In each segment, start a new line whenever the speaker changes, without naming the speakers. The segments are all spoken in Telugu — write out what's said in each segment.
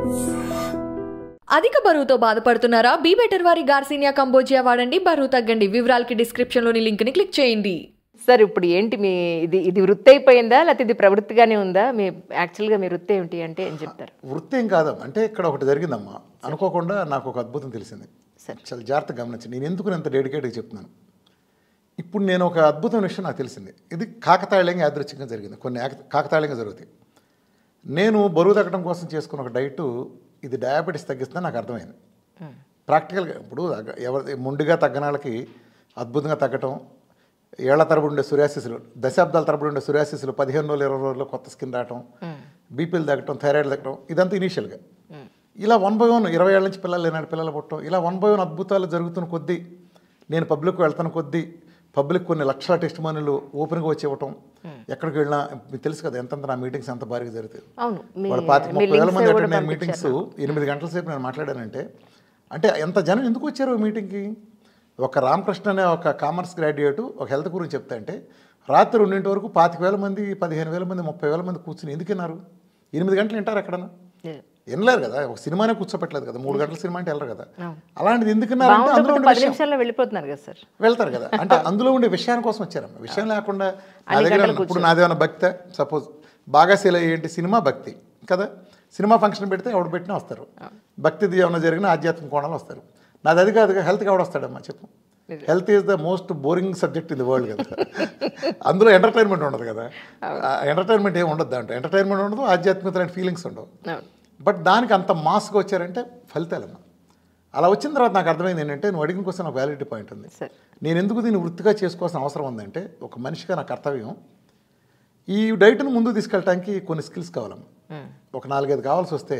అధిక బరువుతో బాధపడుతున్నారా బీ బెటర్ వారి గార్సినియా కంబోజియా వాడండి బరువు తగ్గండి వివరాలకి డిస్క్రిప్షన్లోని లింక్ని క్లిక్ చేయండి
సార్ ఇప్పుడు ఏంటి మీ ఇది ఇది వృత్తి అయిపోయిందా లేకపోతే ఇది ప్రవృత్తిగానే ఉందా మీ యాక్చువల్గా మీ వృత్తి ఏమిటి అంటే ఏం చెప్తారు
వృత్తి ఏం కాదమ్మా అంటే ఇక్కడ ఒకటి జరిగిందమ్మా అనుకోకుండా నాకు ఒక అద్భుతం తెలిసింది
సరే.
చాలా జాగ్రత్తగా గమనించి నేను ఎందుకు ఇంత డెడికేట్గా చెప్తున్నాను ఇప్పుడు నేను ఒక అద్భుతమైన విషయం నాకు తెలిసింది ఇది కాకతాళీయంగా యాదృచ్ఛికంగా జరిగింది కొన్ని యాక- కాకతాళీయంగా జరుగుతాయి నేను బరువు తగ్గడం కోసం చేసుకున్న ఒక డైట్ ఇది డయాబెటీస్ తగ్గిస్తుందని నాకు అర్థమైంది ప్రాక్టికల్గా ఇప్పుడు అగ- ఎవరి మొండిగా తగ్గని వాళ్ళకి అద్భుతంగా తగ్గటం ఏళ్ల తరబడి ఉండే సురాసిసులు దశాబ్దాల తరబడి ఉండే సురాసిసులు పదిహేను రోజులు ఇరవై రోజుల్లో కొత్త స్కిన్ రావటం బీపీలు తగ్గటం థైరాయిడ్ తగ్గటం ఇదంతా ఇనీషియల్గా ఇలా వన్ బై వన్ ఇరవై ఏళ్ళ నుంచి పిల్లలు లేనాడు పిల్లలు పుట్టడం ఇలా వన్ బై వన్ అద్భుతాలు జరుగుతున్న కొద్దీ నేను పబ్లిక్ వెళ్తున్న కొద్దీ పబ్లిక్ కొన్ని లక్షల టెస్ట్ మనీలు ఓపెన్గా వచ్చి ఇవ్వటం ఎక్కడికి వెళ్ళినా మీకు తెలుసు కదా ఎంతంత నా మీటింగ్స్ ఎంత భారీగా జరుగుతాయి
అవును మీ
వాళ్ళ పాతిక
మీ
ముప్పై వేల
links
మంది
కూడా
అటెండ్ అయిన
పంపించారు
మీటింగ్స్ ఎనిమిది గంటల సేపు నేను మాట్లాడానంటే అంటే ఎంత జనం ఎందుకు వచ్చారు ఈ మీటింగ్కి ఒక రామకృష్ణ అనే ఒక కామర్స్ గ్రాడ్యుయేట్ ఒక హెల్త్ గురించి చెప్తా అంటే రాత్రి రెండింటి వరకు పాతిక వేల మంది పదిహేను వేల మంది ముప్పై వేల మంది కూర్చుని ఎందుకు విన్నారు ఎనిమిది గంటలు వింటారు ఎక్కడన్నా వినలేరు కదా ఒక సినిమానే కూర్చోపెట్టలేదు కదా మూడు గంటల సినిమా అంటే వెళ్ళరు కదా అలాంటిది ఎందుకు విన్నారంటే అందులో
బాగుంటుంది
ఉండే
పది
విషయం
నిమిషాల్లో వెళ్ళిపోతున్నారు కదా సార్
వెళ్తారు కదా అంటే అందులో ఉండే విషయాని కోసం వచ్చారమ్మ విషయం లేకుండా నా దగ్గర ఇప్పుడు నాదేమైనా భక్తి సపోజ్ బాగా సేల్ అయ్యేంటి సినిమా భక్తి కదా సినిమా ఫంక్షన్ పెడితే ఎవడు పెట్టినా వస్తారు భక్తిది ఏమైనా జరిగినా ఆధ్యాత్మిక కోణాలు వస్తారు నాది అది కాదుగా హెల్త్కి ఎవడు వస్తాడమ్మా చెప్పు health is the most boring subject in the world కదా అందులో ఎంటర్టైన్మెంట్ ఉండదు కదా ఎంటర్టైన్మెంట్ ఏమి ఉండదు దాంట్లో ఎంటర్టైన్మెంట్ ఉండదు ఆధ్యాత్మికమైన ఫీలింగ్స్ ఉండవు
అవును
బట్ దానికి అంత మాస్గా వచ్చారంటే ఫలితాలమ్మా అలా వచ్చిన తర్వాత నాకు అర్థమైంది ఏంటంటే నువ్వు అడిగిన కోసం నాకు వ్యాలిడిటీ పాయింట్ ఉంది
సరే
నేను ఎందుకు దీన్ని వృత్తిగా చేసుకోవాల్సిన అవసరం ఉందంటే ఒక మనిషిగా నా కర్తవ్యం ఈ డైట్ను ముందుకు తీసుకెళ్ళడానికి కొన్ని స్కిల్స్ కావాలమ్మా ఒక నాలుగైదు కావాల్సి వస్తే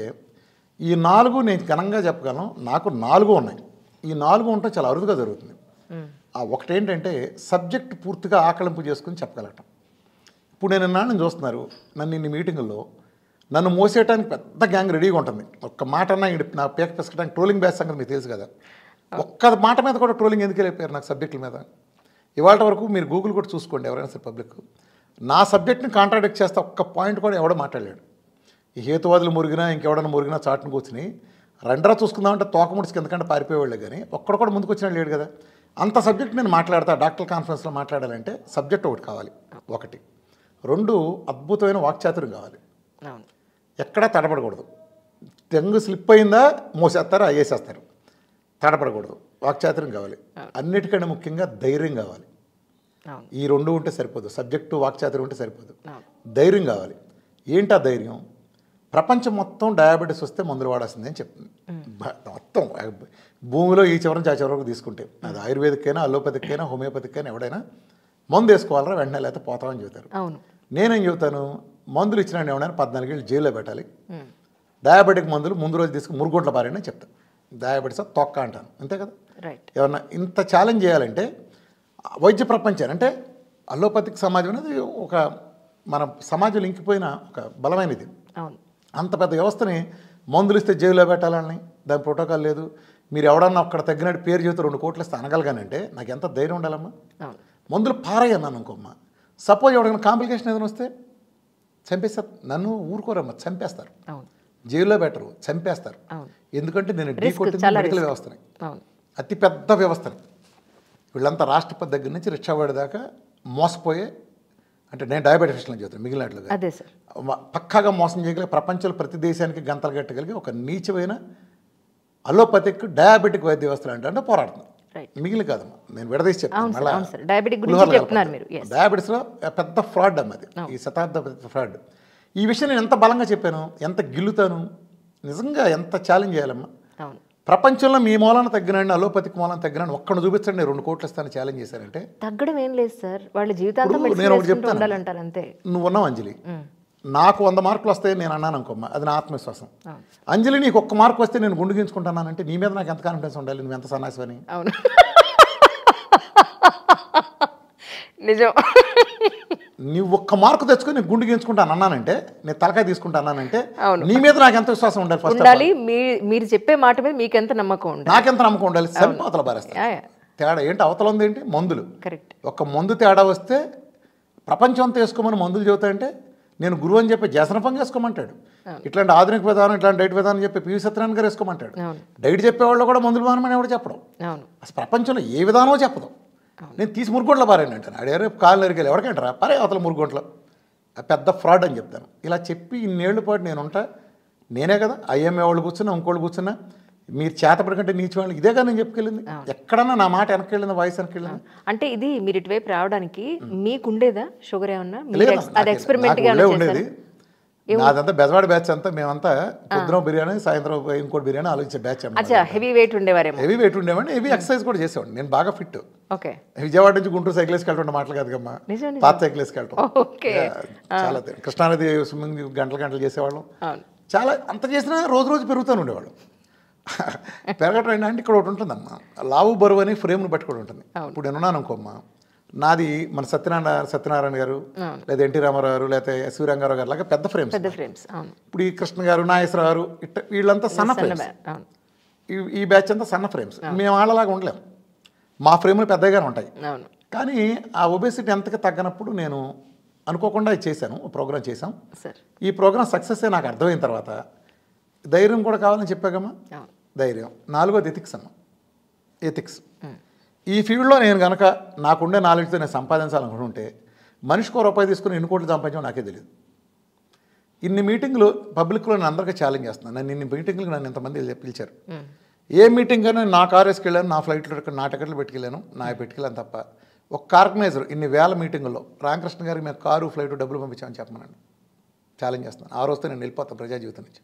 ఈ నాలుగు నేను ఘనంగా చెప్పగలను నాకు నాలుగు ఉన్నాయి ఈ నాలుగు ఉంటే చాలా అరుదుగా జరుగుతుంది ఆ ఒకటేంటంటే సబ్జెక్ట్ పూర్తిగా ఆకలింపు చేసుకుని చెప్పగలగటం ఇప్పుడు నేను ఇన్నాళ్ళు నేను చూస్తున్నారు నన్ను ఇన్ని మీటింగుల్లో నన్ను మోసేయడానికి పెద్ద గ్యాంగ్ రెడీగా ఉంటుంది ఒక్క మాట అన్నా ఈడు నా పేక పిసకడానికి ట్రోలింగ్ బ్యాచ్ సంగతి మీకు తెలుసు కదా ఒక్క మాట మీద కూడా ట్రోలింగ్ ఎందుకు వెళ్ళిపోయారు నాకు సబ్జెక్టుల మీద ఇవాళ వరకు మీరు గూగుల్ కూడా చూసుకోండి ఎవరైనా సరే పబ్లిక్ నా సబ్జెక్ట్ని కాంట్రాడిక్ట్ చేస్తే ఒక్క పాయింట్ కూడా ఎవడో మాట్లాడలేడు ఈ హేతువాదులు మురిగినా ఇంకెవడన్నా మురిగినా చాటును కూర్చుని రెండరా చూసుకుందామంటే తోకముడికి ఎందుకంటే పారిపోయేవాళ్ళే కానీ ఒక్కడు కూడా ముందుకు వచ్చినా లేడు కదా అంత సబ్జెక్ట్ నేను మాట్లాడతా డాక్టర్ కాన్ఫరెన్స్లో మాట్లాడాలంటే సబ్జెక్ట్ ఒకటి కావాలి ఒకటి రెండు అద్భుతమైన వాక్చాతుర్యం కావాలి
అవును
ఎక్కడా తడబడకూడదు తెంగు స్లిప్ అయిందా మోసేస్తారు అయ్యేసేస్తారు తడబడకూడదు వాక్చాతుర్యం కావాలి అన్నిటికంటే ముఖ్యంగా ధైర్యం కావాలి
అవును
ఈ రెండు ఉంటే సరిపోదు సబ్జెక్టు వాక్చాతుర్యం ఉంటే సరిపోదు
అవును
ధైర్యం కావాలి ఏంటి ఆ ధైర్యం ప్రపంచం మొత్తం డయాబెటీస్ వస్తే మందులు వాడాల్సిందే అని చెప్తుంది బ- మొత్తం భూమిలో ఈ చివరి నుంచి ఆ చివరి వరకు తీసుకుంటే అది ఆయుర్వేదిక్కైనా అలోపతికైనా హోమియోపతికైనా ఎవడైనా మందు వేసుకోవాలరా వెంటనే లేకపోతే పోతామని చెబుతారు
అవును
నేనేం చెబుతాను మందులు ఇచ్చిన ఎవడైనా పద్నాలుగేళ్ళు జైల్లో పెట్టాలి డయాబెటిక్ మందులు ముందు రోజు తీసుకుని మురుగుంట్ల పారని చెప్తాను డయాబెటీస్ తొక్క అంటాను అంతే కదా
రైట్
ఏమన్నా ఇంత ఛాలెంజ్ చేయాలంటే వైద్య ప్రపంచాన్ని అంటే అలోపతిక్ సమాజం అనేది ఒక మన సమాజంలో ఇంకిపోయిన ఒక బలమైనది
అవును
అంత పెద్ద వ్యవస్థని మందులు ఇస్తే జైల్లో పెట్టాలని దాని ప్రోటోకాల్ లేదు మీరు ఎవడన్నా అక్కడ తగ్గినట్టు పేరు చేస్తే రెండు కోట్లు ఇస్తే అనగలగానంటే నాకు ఎంత ధైర్యం ఉండాలమ్మా
అవును
మందులు పారయ్యన్నాను అనుకోమ్మా సపోజ్ ఎవరికైనా కాంప్లికేషన్ ఏదైనా వస్తే చంపేస్తారు నన్ను ఊరుకోరమ్మా చంపేస్తారు
అవును
జైల్లో పెట్టరు చంపేస్తారు
అవును
ఎందుకంటే నేను ఢీ
Risk,
కొట్టింది
చాలా
మెడికల్
risk.
వ్యవస్థని
అవును
అతి పెద్ద వ్యవస్థని వీళ్ళంతా రాష్ట్రపతి దగ్గర నుంచి రిక్షావాడి దాకా మోసపోయే అంటే నేను డయాబెటిషన్లో చెబుతాను మిగిలినట్లుగా
అదే సార్
మ- పక్కాగా మోసం చేయగలిగే ప్రపంచంలో ప్రతి దేశానికి గంతలు కట్టగలిగే ఒక నీచమైన అలోపతిక్ డయాబెటిక్ వైద్య వ్యవస్థలు అంటే అంటే పోరాడుతుంది
Right.
మిగిలి కాదమ్మా నేను విడదీసి చెప్తాను
అవును సార్,
మళ్ళా
అవును సార్. డయాబెటిక్ గురించి
పులిహోరలో
చెప్తున్నారు
కలపొద్దు.
మీరు. Yes.
డయాబెటీస్లో పెద్ద ఫ్రాడ్ అమ్మ అది ఈ శతాబ్ద ఫ్రాడ్ ఈ విషయం నేను ఎంత బలంగా చెప్పాను ఎంత గిల్లుతాను నిజంగా ఎంత ఛాలెంజ్ చేయాలమ్మా
అవును
ప్రపంచంలో మీ మూలాన తగ్గినండి అలోపతిక్ మూలాన తగ్గినండి ఒక్కడు చూపించండి నేను రెండు కోట్లు ఇస్తాను ఛాలెంజ్ చేశారంటే
తగ్గడం ఏం లేదు సార్ వాళ్ళ జీవితాంతం
ఇప్పుడు
మెడిసిన్
నేను ఒకటి
వేసుకుంటూ
చెప్తాను.
ఉండాలంటారు అంతే
నువ్వు ఉన్నావు అంజలి నాకు వంద మార్కులు వస్తాయని నేను అన్నాను అనుకోమ్మా అది నా ఆత్మవిశ్వాసం అంజలి నీకు ఒక్క మార్కు వస్తే నేను గుండు గీంచుకుంటానంటే నీ మీద నాకు ఎంత కాన్ఫిడెన్స్ ఉండాలి నువ్వు ఎంత సన్నాసివని
అవును నిజం
నువ్వు ఒక్క మార్కు తెచ్చుకొని నేను గుండు గీంచుకుంటాను అన్నానంటే నేను తలకాయ తీసుకుంటాను అన్నానంటే
అవును.
నీ మీద నాకు ఎంత విశ్వాసం ఉండాలి ఫస్ట్
ఉండాలి మీ మీరు చెప్పే మాట మీద మీకు ఎంత నమ్మకం ఉండాలి
నాకెంత నమ్మకం ఉండాలి సెల్ఫ్ అవతల బారేస్తా
యా, యా.
తేడా ఏంటి అవతల ఉంది ఏంటి మందులు
కరెక్ట్
ఒక మందు తేడా వస్తే ప్రపంచం అంతా వేసుకోమని మందులు చెబుతాయంటే నేను గురువు అని చెప్పి జసనపం వేసుకోమంటాడు ఇట్లాంటి ఆధునిక విధానం ఇట్లాంటి డైట్ విధానం చెప్పి పివి సత్యనారాయణ గారు వేసుకోమంటాడు
అవును.
డైట్ చెప్పేవాళ్ళు కూడా మందులు మానమని ఎవడు చెప్పడం
అవును
అసలు ప్రపంచంలో ఏ విధానమో చెప్పదు నేను తీసి మురుగుంట్లో పారాను అంటాను అడే కాలు నరికెళ్ళి ఎవరికంటారా పరే అవతల మురుగుంట్లో ఆ పెద్ద ఫ్రాడ్ అని చెప్తాను ఇలా చెప్పి ఇన్నేళ్ల పాటు నేను ఉంటా నేనే కదా ఐఎంఏ వాళ్ళు కూర్చున్నా ఇంకోళ్ళు కూర్చున్నా మీరు చేతపడి కంటే నీచి వాళ్ళు ఇదే కదా నేను చెప్పుకెళ్ళింది ఎక్కడన్నా నా మాట వెనక్కి వెళ్ళింది వాయిస్ వెనక్కి వెళ్ళింది
అంటే ఇది మీరు ఇటువైపు రావడానికి మీకు ఉండేదా షుగర్ ఏమన్నా మీరు
లేదు,
ex-
నాకు-
అది ఎక్స్పెరిమెంట్
నాకు
గా
ఊళ్ళో
ఏమన్నా
ఉండేది
చేశారా?
నాదంతా బెజవాడ బ్యాచ్ అంతా మేమంతా పొద్దున బిర్యానీ సాయంత్రం ఇంకోటి బిర్యానీ ఆలోచించే బ్యాచ్ అన్నమాట
అచ్చా హెవీ వెయిట్ ఉండేవారేమో
హెవీ వెయిట్ ఉండేవాడిని హెవీ ఎక్సర్సైజ్ కూడా చేసేవాడిని నేను బాగా ఫిట్
ఓకే
విజయవాడ నుంచి గుంటూరు సైకిల్ వేసుకెళ్ళటం మాటలు కాదు కమ్మా
నిజం, నిజం.
పాత సైకిల్ వేసుకెళ్ళటం
ఓకే.
యా, చాలా తె- కృష్ణానది స్విమ్మింగ్ గంటలు గంటలు చేసేవాళ్ళం
అవును
చాలా అంత చేసినా రోజు రోజు పెరుగుతూనే ఉండేవాళ్ళు పెరగటం ఏంటంటే ఇక్కడ ఒకటి ఉంటుందమ్మా లావు బరువు అని ఫ్రేమ్ను బట్టి కూడా ఉంటుంది ఇప్పుడు నేను ఉన్నాను అనుకోమ్మా నాది మన సత్యనారాయణ సత్యనారాయణ గారు లేదా ఎన్టీ రామారావు గారు లేదా ఎస్వి రంగారావు గారు లాగా పెద్ద ఫ్రేమ్స్
పెద్ద ఫ్రేమ్స్ అవును
ఇప్పుడు ఈ కృష్ణ గారు నాగేశ్వరరావు గారు ఇట్ట వీళ్ళంతా సన్న
సన్న
ఫ్రేమ్స్
బ్యా- అవును
ఈ- ఈ బ్యాచ్ అంతా సన్న ఫ్రేమ్స్ మేము వాళ్ళలాగా ఉండలేము మా ఫ్రేమ్లు పెద్దగానే ఉంటాయి
అవును
కానీ ఆ ఒబేసిటీ ఎంతకి తగ్గనప్పుడు నేను అనుకోకుండా ఇది చేశాను ఓ ప్రోగ్రామ్ చేశాం
సార్
ఈ ప్రోగ్రామ్ సక్సెస్ నాకు అర్థమైన తర్వాత ధైర్యం కూడా కావాలని చెప్పాగమ్మా
అవును
ధైర్యం నాలుగోది ఎథిక్స్ అమ్మ ఎథిక్స్ ఈ ఫీల్డ్లో నేను కనుక నాకుండే నాలెడ్జ్తో నేను సంపాదించాలనుకుంటుంటే మనిషికో రూపాయి తీసుకుని ఎన్ని కోట్లు సంపాదించడం నాకే తెలియదు ఇన్ని మీటింగ్లు పబ్లిక్లో నేను అందరికీ ఛాలెంజ్ చేస్తున్నాను నన్ను ఇన్ని మీటింగ్లు నన్ను ఇంతమంది పిలిచారు ఏ మీటింగ్ అయినా నా కారు వేసుకెళ్ళాను నా ఫ్లైట్లో నా టికెట్లు పెట్టుకెళ్ళాను నా పెట్టుకెళ్ళాను తప్ప ఒక్క ఆర్గనైజర్ ఇన్ని వేల మీటింగుల్లో రామకృష్ణ గారికి మేము కారు ఫ్లైట్ డబ్బులు పంపించామని చెప్పమనండి ఛాలెంజ్ చేస్తున్నాను ఆ రోజుతో నేను వెళ్ళిపోతాను ప్రజా జీవితం నుంచి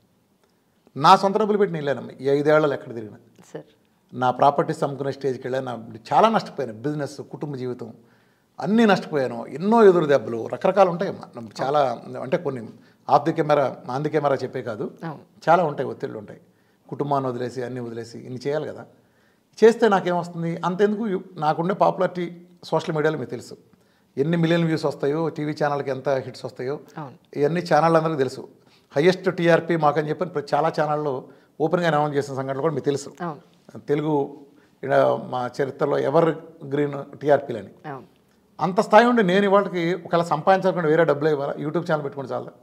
నా సొంత డబ్బులు పెట్టి నేను వెళ్ళాను ఈ ఐదేళ్లలో ఎక్కడ తిరిగినా
సార్
నా ప్రాపర్టీస్ అమ్ముకునే స్టేజ్కి వెళ్ళాను నా చాలా నష్టపోయాను బిజినెస్ కుటుంబ జీవితం అన్నీ నష్టపోయాను ఎన్నో ఎదురు దెబ్బలు రకరకాలు ఉంటాయమ్మా నమ్మ- చాలా అంటే కొన్ని off the camera on the camera చెప్పే కాదు
అవును.
చాలా ఉంటాయి ఒత్తిళ్ళు ఉంటాయి కుటుంబాన్ని వదిలేసి అన్నీ వదిలేసి ఇన్ని చేయాలి కదా చేస్తే నాకేమొస్తుంది అంతెందుకు యు- నాకుండే పాపులారిటీ సోషల్ మీడియాలో మీకు తెలుసు ఎన్ని మిలియన్ వ్యూస్ వస్తాయో టీవీ ఛానల్కి ఎంత హిట్స్ వస్తాయో
అవును.
ఇవన్నీ ఛానల్ అందరికీ తెలుసు హయ్యెస్ట్ టీఆర్పీ మాకని చెప్పి ప్ర- చాలా ఛానల్లో ఓపెన్గా అనౌన్స్ చేసిన సంఘటనలు కూడా మీకు తెలుసు
అవును
తెలుగు ఈడ మా చరిత్రలో ఎవర్ గ్రీన్ టీఆర్పీలని
అవును
అంత స్థాయి ఉండి నేను ఇవాళకి ఒకవేళ సంపాదించకుండా వేరే డబ్బులు ఇవ్వాలా యూట్యూబ్ ఛానల్ పెట్టుకుని చాలా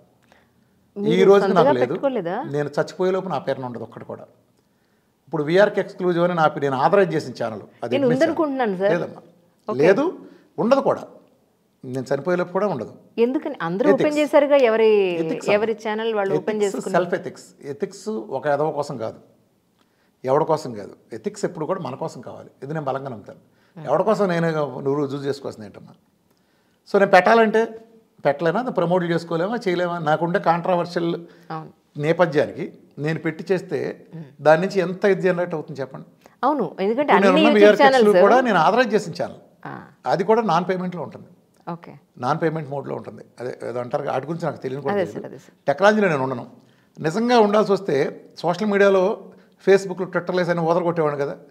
ఈ
మీరు
రోజుకి నాకు
సొంతగా
లేదు
పెట్టుకోలేదా?
నేను చచ్చిపోయే లోపు నా పేరున ఉండదు ఒక్కటి కూడా ఇప్పుడు వీఆర్కి ఎక్స్క్లూజివ్ అని నా నేను ఆథరైజ్ చేసిన ఛానల్ అది
నేను
admit
ఉందనుకుంటున్నాను సార్.
లేదమ్మా లేదు ఉండదు కూడా నేను చనిపోయే లోపు కూడా ఉండదు
ఎందుకని అందరూ ఓపెన్ చేశారుగా ఎవరి ఎవరి ఛానల్ వాళ్ళు ఓపెన్ చేసుకున్నారు
సెల్ఫ్ ఎథిక్స్ ఎథిక్స్ ఒక ఎదవ కోసం కాదు ఎవడి కోసం కాదు ఎథిక్స్ ఎప్పుడు కూడా మన కోసం కావాలి ఇది నేను బలంగా నమ్ముతాను ఎవడి కోసం నేను నువ్వు రుజువు చేసుకోవాల్సింది ఏంటమ్మా సో నేను పెట్టాలంటే పెట్టలేనా అది ప్రమోట్ చేసుకోలేమా చేయలేమా నాకుండే కాంట్రావర్షియల్
అవును
నేపథ్యానికి నేను పెట్టి చేస్తే దాని నుంచి ఎంత ఇది జనరేట్ అవుతుంది చెప్పండి
అవును ఎందుకంటే
ఇప్పుడు నేను
అన్ని
ఉన్న
యూట్యూబ్
VRKX
ఛానల్స్
కూడా నేను ఆథరైజ్ చేసిన ఛానల్ అది కూడా నాన్ పేమెంట్లో ఉంటుంది
ఓకే
నాన్ పేమెంట్ మోడ్లో ఉంటుంది అదే ఏదో అంటారు కదా, వాటి గురించి నాకు తెలియని కూడా
అదే
తెలియదు.
సార్, అదే సార్.
టెక్నాలజీలో నేను ఉండను నిజంగా ఉండాల్సి వస్తే సోషల్ మీడియాలో ఫేస్బుక్లో ట్విట్టర్లేస్ అని ఓదరగొట్టేవాడు కదా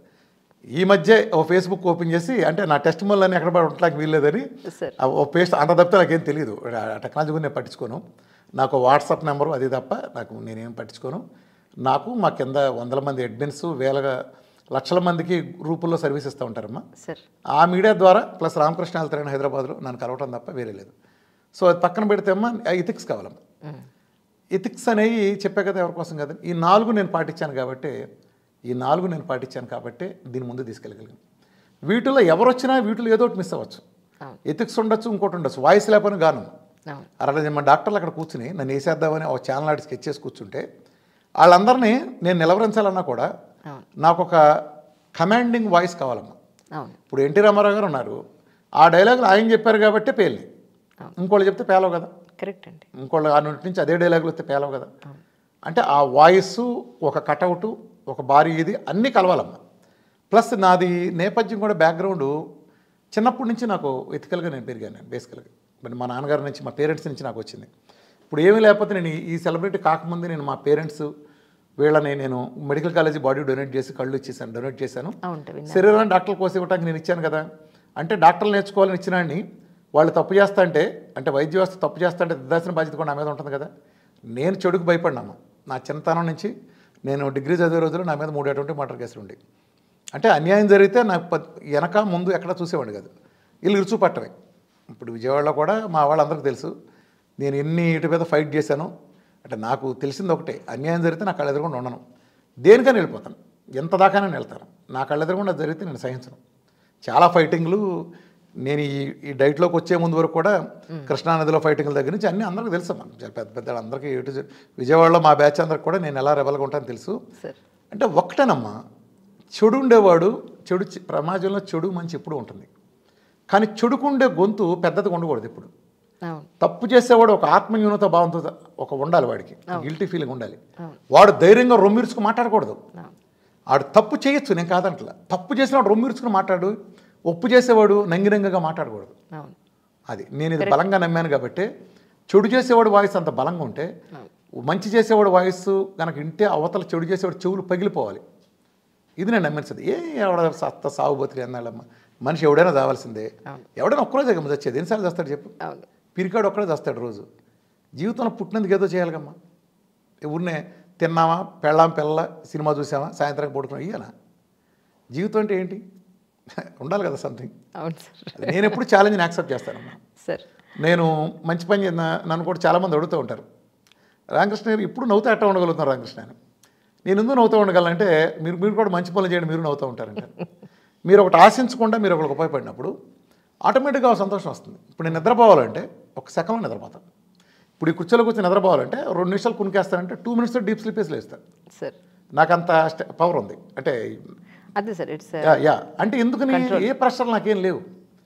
ఈ మధ్య ఓ ఫేస్బుక్ ఓపెన్ చేసి అంటే నా టెస్ట్ అని ఎక్కడ పడి ఉండడానికి వీల్లేదని
సార్
ఆ ఓ పేస్ట్ అంత తప్పితే నాకేం తెలియదు ఆ టెక్నాలజీ గురించి నేను పట్టించుకోను నాకు వాట్సాప్ నెంబరు అది తప్ప నాకు నేనేం పట్టించుకోను నాకు మా కింద వందల మంది అడ్మిన్స్ వేల లక్షల మందికి రూపుల్లో సర్వీస్ ఇస్తూ ఉంటారమ్మా
సార్
ఆ మీడియా ద్వారా ప్లస్ రామకృష్ణ వెళ్తారని హైదరాబాద్లో నన్ను కలవటం తప్ప వేరే లేదు సో అది పక్కన పెడితే అమ్మా ఇథిక్స్ కావాలమ్మా ఇథిక్స్ అనేవి చెప్పే కదా ఎవరి కోసం కదా ఈ నాలుగు నేను పాటించాను కాబట్టి ఈ నాలుగు నేను పాటించాను కాబట్టి దీని ముందు తీసుకెళ్ళగలిగాను వీటిలో ఎవరు వచ్చినా వీటిలో ఏదో ఒకటి మిస్ అవ్వచ్చు
అవును.
ఎథిక్స్ ఉండొచ్చు ఇంకోటి ఉండొచ్చు వాయిస్ లేకపోయినా గాను
అవును
అరవై మా డాక్టర్లు అక్కడ కూర్చుని నన్ను వేసేద్దామని ఒక ఛానల్ ఆడి స్కెచ్ చేసి కూర్చుంటే వాళ్ళందరినీ నేను నిలవరించాలన్నా కూడా
అవును
నాకు ఒక కమాండింగ్ వాయిస్ కావాలమ్మా
అవును
ఇప్పుడు ఎన్టీ రామారావు గారు ఉన్నారు ఆ డైలాగులు ఆయన చెప్పారు కాబట్టి పేలి ఇంకోళ్ళు చెప్తే పేలవు కదా
కరెక్ట్ అండి
ఇంకోళ్ళు ఆ నోటి నుంచి అదే డైలాగులు వస్తే పేలవు కదా అంటే ఆ వాయిస్ ఒక కటౌట్ ఒక భారీ ఇది అన్నీ కలవాలమ్మా ప్లస్ నాది నేపథ్యం కూడా బ్యాక్గ్రౌండ్ చిన్నప్పటి నుంచి నాకు ఎథికల్గా నేను పెరిగాను నేను బేసికల్గా మరి మా నాన్నగారి నుంచి మా పేరెంట్స్ నుంచి నాకు వచ్చింది ఇప్పుడు ఏమీ లేకపోతే నేను ఈ- ఈ సెలబ్రిటీ కాకముందు నేను మా పేరెంట్స్ వీళ్ళని నేను మెడికల్ కాలేజీ బాడీ డొనేట్ చేసి కళ్ళు ఇచ్చేసాను డొనేట్ చేశాను
అవును విన్నా
శరీరాన్ని డాక్టర్ల కోసం ఇవ్వడానికి నేను ఇచ్చాను కదా అంటే డాక్టర్లు నేర్చుకోవాలని ఇచ్చినాన్ని వాళ్ళు తప్పు చేస్తా అంటే అంటే వైద్య వ్యవస్థ తప్పు చేస్తా అంటే దిద్దాల్సిన బాధ్యత కూడా నా మీద ఉంటుంది కదా నేను చెడుకు భయపడినాము నా చిన్నతనం నుంచి నేను డిగ్రీ చదివే రోజుల్లో నా మీద మూడు అటువంటి మర్డర్ కేసులు ఉండి అంటే అన్యాయం జరిగితే నాకు ప- వెనక ముందు ఎక్కడ చూసేవాడిని కాదు వీళ్ళు ఇరుచు పట్టవే ఇప్పుడు విజయవాడలో కూడా మా వాళ్ళందరికీ తెలుసు నేను ఎన్ని ఇటు మీద ఫైట్ చేశానో అంటే నాకు తెలిసింది ఒకటే అన్యాయం జరిగితే నా కళ్ళ ఎదురుగుండా ఉండను దేనికని వెళ్ళిపోతాను ఎంత దాకానే వెళ్తాను నా కళ్ళ ఎదురుగుండా జరిగితే నేను సహించను చాలా ఫైటింగ్లు నేను ఈ ఈ డైట్లోకి వచ్చే ముందు వరకు కూడా కృష్ణానదిలో ఫైటింగ్ల దగ్గర నుంచి అన్నీ అందరికీ తెలుసు అమ్మా చాలా పెద్ద పెద్ద అందరికీ ఎటు జ- విజయవాడలో మా బ్యాచ్ అందరికి కూడా నేను ఎలా రెబల్గా ఉంటానో తెలుసు
సార్
అంటే ఒక్కటేనమ్మా చెడు ఉండేవాడు చెడు చి- సమాజంలో చెడు మంచి ఎప్పుడు ఉంటుంది కానీ చెడుకుండే గొంతు పెద్దదిగా ఉండకూడదు ఇప్పుడు
అవును
తప్పు చేసేవాడు ఒక ఆత్మన్యూనత భావంతో ఒక ఉండాలి వాడికి గిల్టీ ఫీలింగ్ ఉండాలి వాడు ధైర్యంగా రొమ్మిరుచుకు మాట్లాడకూడదు
అవును
ఆడు తప్పు చేయొచ్చు నేను కాదంటలా తప్పు చేసినవాడు రొమ్మిరుచుకుని మాట్లాడు ఒప్పు చేసేవాడు నంగినంగగా మాట్లాడకూడదు
అవును
అది నేను ఇది బలంగా నమ్మాను కాబట్టి చెడు చేసేవాడు వాయిస్ అంత బలంగా ఉంటే మంచి చేసేవాడు వాయిస్ కనుక వింటే అవతల చెడు చేసేవాడు చెవులు పగిలిపోవాలి ఇది నేను నమ్మించదు ఏ ఎవడ సత్త సాగు బతులు ఎన్నాళ్ళమ్మ మనిషి ఎవడైనా చావాల్సిందే ఎవడైనా ఒక్కరోజే గమ్మ చచ్చేది ఎన్నిసార్లు చేస్తాడు చెప్పు
అవును
పిరికాడు ఒక్కడే చేస్తాడు రోజు జీవితంలో పుట్టినందుకు ఏదో చేయాలిగమ్మా ఊరినే తిన్నామా పెళ్ళాం పిల్ల సినిమా చూసామా సాయంత్రం పడుకున్నాం ఇయ్యనా జీవితం అంటే ఏంటి ఉండాలి కదా సంథింగ్
అవును సార్
నేను ఎప్పుడు ఛాలెంజ్ని యాక్సెప్ట్ చేస్తానమ్మా
సార్
నేను మంచి పని చేసిన నన్ను కూడా చాలామంది అడుగుతూ ఉంటారు రామకృష్ణ గారు ఇప్పుడు నవ్వుతూ ఎట్ట ఉండగలుగుతున్నారు రామకృష్ణ అని నేను ఎందుకు నవ్వుతూ ఉండగలంటే మీరు మీరు కూడా మంచి పనులు చేయండి మీరు నవ్వుతూ ఉంటారంట మీరు ఒకటి ఆశించకుండా మీరు ఒకరికి ఉపయోగపడినప్పుడు ఆటోమేటిక్గా ఒక సంతోషం వస్తుంది ఇప్పుడు నేను నిద్రపోవాలంటే ఒక సెకండ్లో నిద్రపోతాను ఇప్పుడు ఈ కుర్చీలో కూర్చొని నిద్రపోవాలంటే రెండు నిమిషాలు కునికేస్తానంటే టూ మినిట్స్ డీప్ స్లీప్ వేసి లేస్తాను
సార్
నాకు అంత పవర్ ఉంది అంటే
అదే సార్ ఇట్స్
యా యా అంటే ఎందుకని ఏ ప్రెషర్ నాకేం లేవు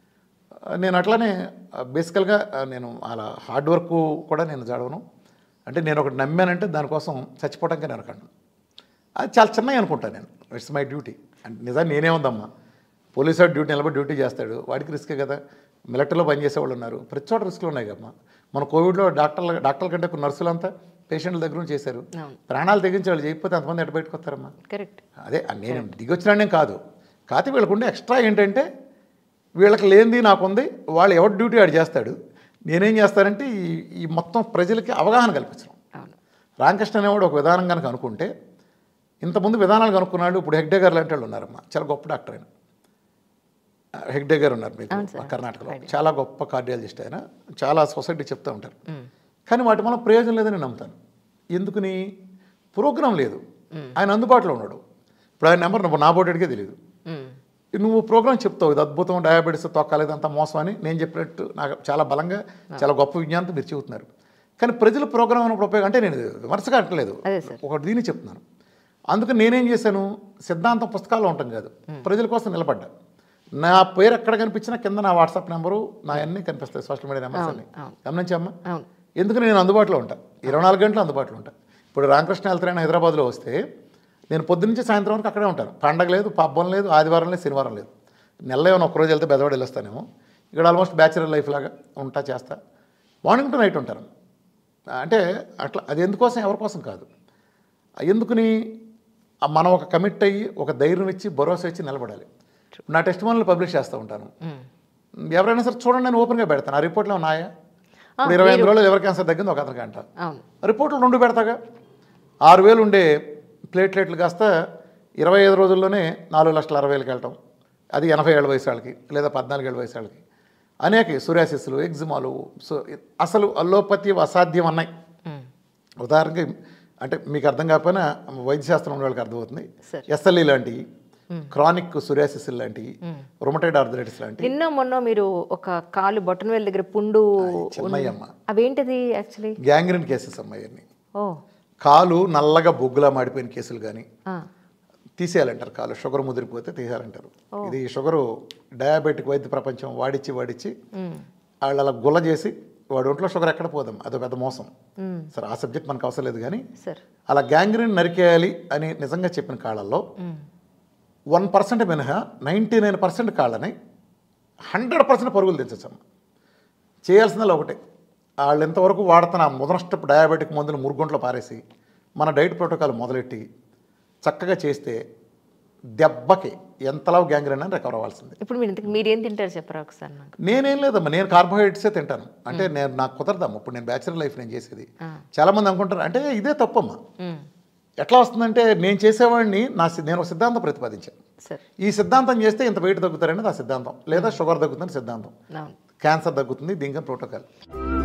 ఆ, నేను అట్లానే బేసికల్గా నేను అలా హార్డ్ వర్క్ కూడా నేను చదవను అంటే నేను ఒకటి నమ్మానంటే దానికోసం చచ్చిపోవడానికి నేను అనకండి అది చాలా చిన్నవి అనుకుంటాను నేను ఇట్స్ మై డ్యూటీ అంటే నిజాన్ని నేనే ఉందమ్మా పోలీస్ వాడు డ్యూటీ నిలబడి డ్యూటీ చేస్తాడు వాడికి రిస్కే కదా మిలిటరీలో పనిచేసే వాళ్ళు ఉన్నారు ప్రతి చోట రిస్క్లు ఉన్నాయి కమ్మా మన కోవిడ్లో డాక్టర్ల డాక్టర్ల కంటే కొన్ని నర్సులంతా పేషెంట్ల దగ్గర నుంచి చేశారు
అవును.
ప్రాణాలు తెగించి వాళ్ళు చేయకపోతే అంతమంది ఎటు బయటకు వస్తారమ్మా
కరెక్ట్
అదే నేను దిగొచ్చినానే కాదు కాకపోతే వీళ్ళకు ఉండే ఎక్స్ట్రా ఏంటంటే వీళ్ళకి లేనిది నాకుంది వాళ్ళు ఎవరి డ్యూటీ ఆడు చేస్తాడు నేనేం చేస్తానంటే ఈ ఈ మొత్తం ప్రజలకి అవగాహన కల్పించడం
అవును
రామకృష్ణ అనేవాడు ఒక విధానం కనుక అనుకుంటే ఇంతకుముందు విధానాలు కనుక్కున్నాడు ఇప్పుడు హెగ్డే గారు లాంటి వాళ్ళు ఉన్నారమ్మా చాలా గొప్ప డాక్టర్ ఆయన హెగ్డే గారు ఉన్నారు మీకు మా కర్ణాటకలో చాలా గొప్ప కార్డియాలజిస్ట్ ఆయన చాలా సొసైటీ చెప్తూ ఉంటారు కానీ వాటి వల్ల ప్రయోజనం లేదని నేను నమ్ముతాను ఎందుకని ప్రోగ్రాం లేదు ఆయన అందుబాటులో ఉన్నాడు ఇప్పుడు ఆయన నెంబర్ నువ్వు నా బోటెడ్కే తెలియదు
మ్మ్.
నువ్వు ప్రోగ్రామ్ చెప్తావు ఇది అద్భుతం డయాబెటీస్ తొక్కలేదు అంత మోసం అని నేను చెప్పినట్టు నాకు చాలా బలంగా చాలా గొప్ప విజ్ఞానంతో మీరు చెబుతున్నారు కానీ ప్రజలు ప్రోగ్రామ్ అన్నప్పుడు ఉపయోగం అంటే నేను విమర్శగా అంటలేదు
అదే సార్.
ఒకటి దీన్ని చెప్తున్నాను అందుకని నేనేం చేశాను సిద్ధాంతం పుస్తకాల్లో ఉంటాం కాదు ప్రజల కోసం నిలబడ్డా నా పేరు ఎక్కడ కనిపించినా కింద నా వాట్సాప్ నెంబరు నా అన్నీ కనిపిస్తాయి సోషల్ మీడియా నెంబర్స్ అన్ని
అవును.
గమనించమ్మా
అవును
ఎందుకని నేను అందుబాటులో ఉంటా ఇరవై నాలుగు గంటలు అందుబాటులో ఉంటా ఇప్పుడు రామకృష్ణ వెళ్తారని హైదరాబాద్లో వస్తే నేను పొద్దున్నుంచి సాయంత్రం వరకు అక్కడే ఉంటాను పండగ లేదు పబ్బం లేదు ఆదివారం లేదు శనివారం లేదు నెలలో ఏమైనా ఒక్కరోజు వెళ్తే బెదవాడు వెళ్ళొస్తానేమో ఇక్కడ ఆల్మోస్ట్ బ్యాచులర్ లైఫ్ లాగా ఉంటా చేస్తా మార్నింగ్ టు నైట్ ఉంటాను అంటే అట్లా అది ఎందుకోసం ఎవరి కోసం కాదు ఎందుకని ఆ మనం ఒక కమిట్ అయ్యి ఒక ధైర్యం ఇచ్చి భరోసా ఇచ్చి నిలబడాలి నా టెస్ట్ మనల్ని పబ్లిష్ చేస్తూ ఉంటాను ఎవరైనా సరే చూడండి నేను ఓపెన్గా పెడతాను ఆ రిపోర్ట్లో ఉన్నాయా ఇప్పుడు ఇరవై ఐదు రోజులు ఎవరి క్యాన్సర్ తగ్గింది ఒక అతనికి అంట
అవును
రిపోర్ట్లు రెండు పెడతాగా ఆరు వేలు ఉండే ప్లేట్లెట్లు కాస్త ఇరవై ఐదు రోజుల్లోనే నాలుగు లక్షల అరవై వేలకి వెళ్ళటం అది ఎనభై ఏళ్ళ వయసు వాళ్ళకి లేదా పద్నాలుగు ఏళ్ళ వయసు వాళ్ళకి అనేక సూర్యాసిస్లు ఎగ్జిమాలు సో అసలు అల్లోపతి అసాధ్యం అన్నాయి
మ్మ్.
ఉదాహరణకి అంటే మీకు అర్థం కాకపోయినా వైద్యశాస్త్రం ఉన్న వాళ్ళకి అర్థమవుతుంది
సరే.
ఎస్ఎల్ఈ లాంటివి క్రానిక్ సూర్యాసిస్ లాంటివి రొమటైడ్ ఆర్థరైటిస్ లాంటివి
నిన్న మొన్న మీరు ఒక కాలు బొట్టన వేలు దగ్గర పుండు
చిన్నయ్యమ్మ
అవేంటిది యాక్చువల్లీ
గ్యాంగ్రీన్ కేసెస్ అమ్మాయి అన్ని
ఓ
కాలు నల్లగా బొగ్గులా మాడిపోయిన కేసులు కానీ
ఆ.
తీసేయాలంటారు కాలు షుగర్ ముదిరిపోతే తీసేయాలంటారు ఇది షుగరు డయాబెటిక్ వైద్య ప్రపంచం వాడిచ్చి వాడిచ్చి
మ్మ్.
వాళ్ళు అలా గుల్ల చేసి వాడి ఒంట్లో షుగర్ ఎక్కడ పోదాం అదో పెద్ద మోసం
మ్మ్.
సరే ఆ సబ్జెక్ట్ మనకు అవసరం లేదు కానీ
సార్
అలా గ్యాంగ్రీన్ నరికేయాలి అని నిజంగా చెప్పిన కాళ్ళల్లో
మ్మ్.
వన్ పర్సెంట్ మినహా నైంటీ నైన్ పర్సెంట్ కాళ్ళని హండ్రెడ్ పర్సెంట్ పరుగులు తెచ్చచ్చమ్మ చేయాల్సిందల్లా ఒకటే వాళ్ళు ఎంతవరకు వాడుతున్న ఆ ముదనష్టపు డయాబెటిక్ మందులు మురుగుంట్లో పారేసి మన డైట్ ప్రోటోకాల్ మొదలెట్టి చక్కగా చేస్తే దెబ్బకి ఎంతలా గ్యాంగ్రీన్ అని రికవర్ అవ్వాల్సిందే
ఇప్పుడు మీరు ఇంతకు మీరేం తింటారు చెప్పరా ఒకసారి నాకు
నేనేం లేదమ్మా నేను కార్బోహైడ్రేట్సే తింటాను అంటే నేను నాకు కుదరదమ్మా ఇప్పుడు నేను బ్యాచులర్ లైఫ్ నేను చేసేది చాలామంది అనుకుంటారు అంటే ఇదే తప్పమ్మా
మ్మ్.
ఎట్లా వస్తుందంటే నేను చేసేవాడిని నా సి- నేను ఒక సిద్ధాంతం ప్రతిపాదించాను
సార్
ఈ సిద్ధాంతం చేస్తే ఇంత వెయిట్ తగ్గుతారనేది ఆ సిద్ధాంతం లేదా షుగర్ తగ్గుతుందని సిద్ధాంతం
అవును
క్యాన్సర్ తగ్గుతుంది దీనికి ప్రోటోకాల్